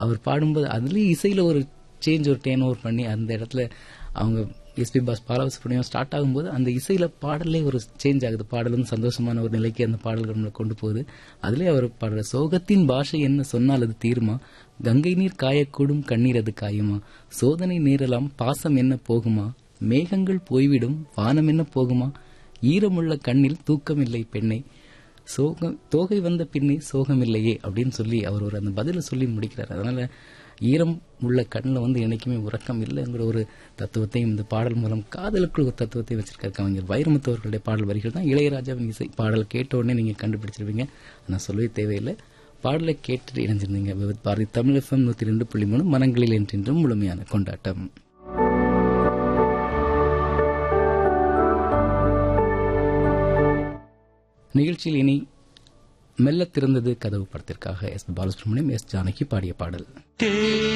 அவர் பாடும்போது அதுலயும் இசையில ஒரு சேஞ்ச் ஒரு டேன் ஓவர் பண்ணி அந்த இடத்துல அவங்க எஸ்பி பாஸ் பாலசுப்ரமணியம் ஸ்டார்ட் ஆகும்போது அந்த இசையில பாடலே ஒரு சேஞ்ச் ஆகுது பாடல் வந்து சந்தோஷமான ஒரு நிலைக்கு அந்த பாடல்கள் நம்மளை கொண்டு போகுது அதுலயே அவர் பாடுற சோகத்தின் பாஷை என்ன சொன்னால் அது தீருமா கங்கை நீர் காயக்கூடும் கண்ணீர் அது காயுமா சோதனை நேரலாம் பாசம் என்ன போகுமா மேகங்கள் போய்விடும் வானம் என்ன போகுமா ஈரமுள்ள கண்ணில் தூக்கமில்லை பெண்ணை சோகம் தோகை வந்த பின்னே சோகமில்லையே அப்படின்னு சொல்லி அவர் ஒரு அந்த பதில சொல்லி முடிக்கிறார் அதனால ஈரம் உள்ள கண்ணில் வந்து என்னைக்குமே உறக்கம் இல்லைங்கிற ஒரு தத்துவத்தையும் இந்த பாடல் மூலம் காதலுக்குள் ஒரு தத்துவத்தை வச்சிருக்காரு கவிஞர் வைரமுத்து அவர்களுடைய பாடல் வரிகள் தான் இளையராஜாவின் இசை பாடல் கேட்ட உடனே நீங்க கண்டுபிடிச்சிருப்பீங்க நான் சொல்லவே தேவையில்லை பாடலை கேட்டுட்டு இணைஞ்சிருந்தீங்க விவித் பாரதி தமிழ் எஃப்எம் நூத்தி ரெண்டு புள்ளி மூணு மனங்களில் என்றென்றும் முழுமையான கொண்டாட்டம் நிகழ்ச்சியில் இனி மெல்ல திறந்தது கதவு படத்திற்காக எஸ் பாலசுப்ரமணியம் எஸ் ஜானகி பாடிய பாடல்